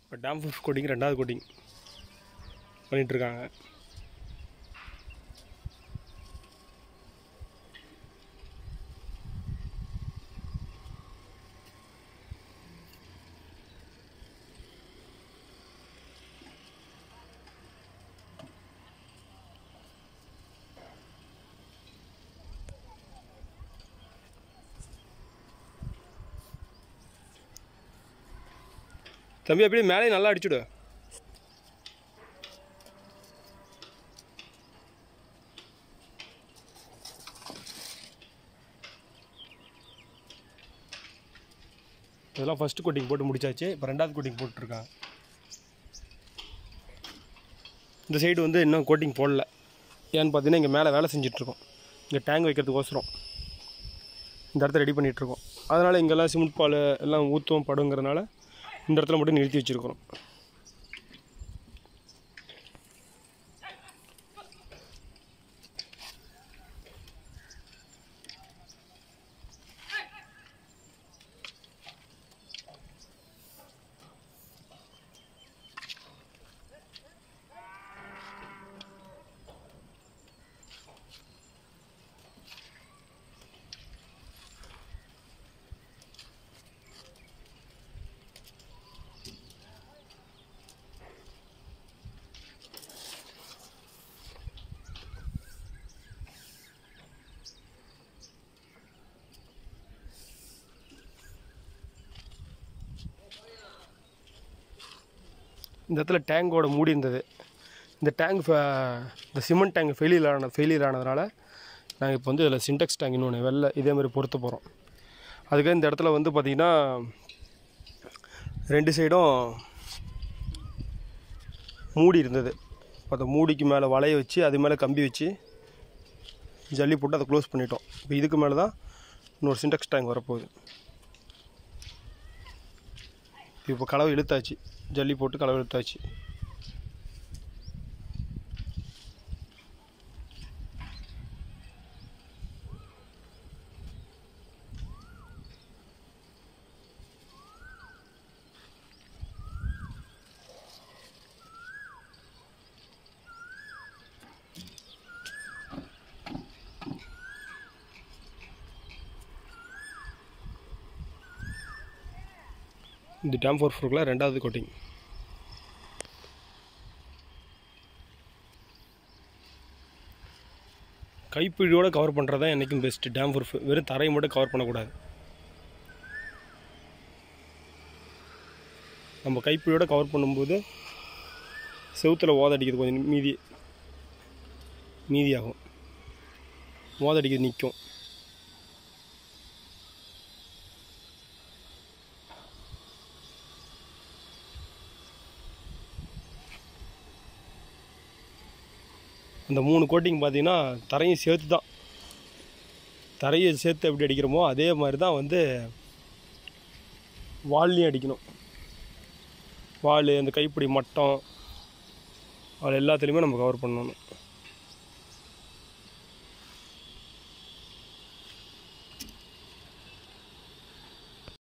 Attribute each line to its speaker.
Speaker 1: இப்போ damp proof coating ரெண்டாவது coating பண்ணிகிட்ருக்காங்க தம்பி அப்படியே மேலே நல்லா அடிச்சுடு இதெல்லாம் ஃபஸ்ட்டு கோட்டிங் போட்டு முடிச்சாச்சு இப்போ ரெண்டாவது கோட்டிங் போட்டுருக்காங்க இந்த சைடு வந்து இன்னும் கோட்டிங் போடல ஏன்னு பார்த்தீங்கன்னா இங்கே மேலே வேலை செஞ்சிட்ருக்கோம் இங்கே டேங்க் வைக்கிறதுக்கோசரம் இந்த இடத்த ரெடி பண்ணிகிட்ருக்கோம் அதனால் இங்கெல்லாம் சிமெண்ட் பால் எல்லாம் ஊற்றும் படுங்கிறதுனால இந்த இடத்துல மட்டும் நிறுத்தி வச்சுருக்கிறோம் இந்த இடத்துல டேங்கோட மூடி இருந்தது இந்த டேங்க் இந்த சிமெண்ட் டேங்க் ஃபெயிலியர் ஆன ஃபெயிலியர் ஆனதுனால நாங்கள் இப்போ வந்து இதில் சின்டெக்ஸ் டேங்க் இன்னொன்று வெள்ளை இதே மாதிரி பொருத்த போகிறோம் அதுக்கு இந்த இடத்துல வந்து பார்த்திங்கன்னா ரெண்டு சைடும் மூடி இருந்தது அந்த மூடிக்கு மேலே வலைய வச்சு அது மேலே கம்பி வச்சு ஜல்லி போட்டு அதை க்ளோஸ் பண்ணிட்டோம் இப்போ இதுக்கு மேலே தான் இன்னொரு சின்டெக்ஸ் டேங்க் வரப்போகுது இப்போ கலவை இழுத்தாச்சு ஜல்லி போட்டு கலவை இழுத்தாச்சு இந்த டேம் ஃபோர் ஃபோர்க்கில் ரெண்டாவது கோட்டிங் கைப்பிடியோட கவர் பண்ணுறது தான் என்றைக்கும் பெஸ்ட்டு டேம் ப்ரூஃப் வெறும் தரையை மட்டும் கவர் பண்ணக்கூடாது நம்ம கைப்பிடியோட கவர் பண்ணும்போது செவுத்தில் ஓதடிக்கிறது கொஞ்சம் மீதி மீதியாகும் ஓதடிக்கிறது நிற்கும் அந்த மூணு கோட்டிங் பார்த்தீங்கன்னா தரையும் சேர்த்து தான் தரையை சேர்த்து எப்படி அடிக்கிறோமோ அதே மாதிரி தான் வந்து வால்லையும் அடிக்கணும் வால் அந்த கைப்பிடி மட்டம் அது எல்லாத்துலேயுமே நம்ம கவர் பண்ணணும்